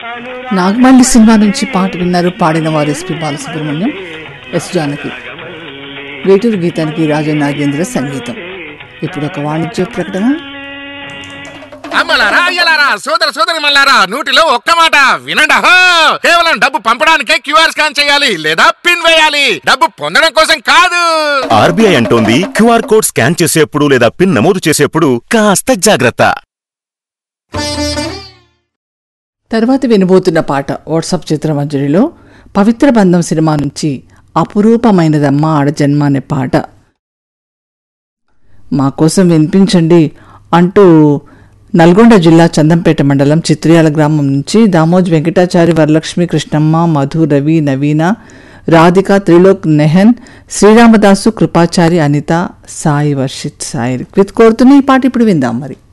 నాగమల్లి cinema నుంచి పాట విన్నారు పాడిన వారు ఎస్పి బాలసుబ్రహ్మణ్యం ఎస్ జానకి వేటూరు గీతానికి రాజా నాగేంద్ర సంగీతం ఇప్పుడు ఒక వాణిజ్య ప్రకటన అమ్మలారా అయ్యలారా సోదర సోదరి మల్లారా నూటిలో ఒక్క మాట వినండి అహో కేవలం డబ్బు పంపడానికే క్యూఆర్ స్కాన్ చేయాలి లేదా పిన్ వేయాలి డబ్బు పొందడం కోసం కాదు ఆర్బీఐ అంటోంది క్యూఆర్ కోడ్ స్కాన్ చేసేప్పుడు లేదా పిన్ నమోదు చేసేప్పుడు కాస్త జాగ్రత్త తర్వాత వినబోతున్న పాట వాట్సాప్ చిత్రమంజరిలో పవిత్ర బంధం సినిమా నుంచి అపురూపమైనదమ్మా ఆడజన్మ అనే పాట మా కోసం వినిపించండి అంటూ నల్గొండ జిల్లా చందంపేట మండలం చిత్రియాల గ్రామం నుంచి దామోజ్ వెంకటాచారి వరలక్ష్మి కృష్ణమ్మ మధు రవి నవీన రాధిక త్రిలోక్ నెహన్ శ్రీరామదాసు కృపాచారి అనిత సాయి వర్షిత్ సాయి రిక్విత్ కోరుతున్న ఈ పాట ఇప్పుడు విందాం మరి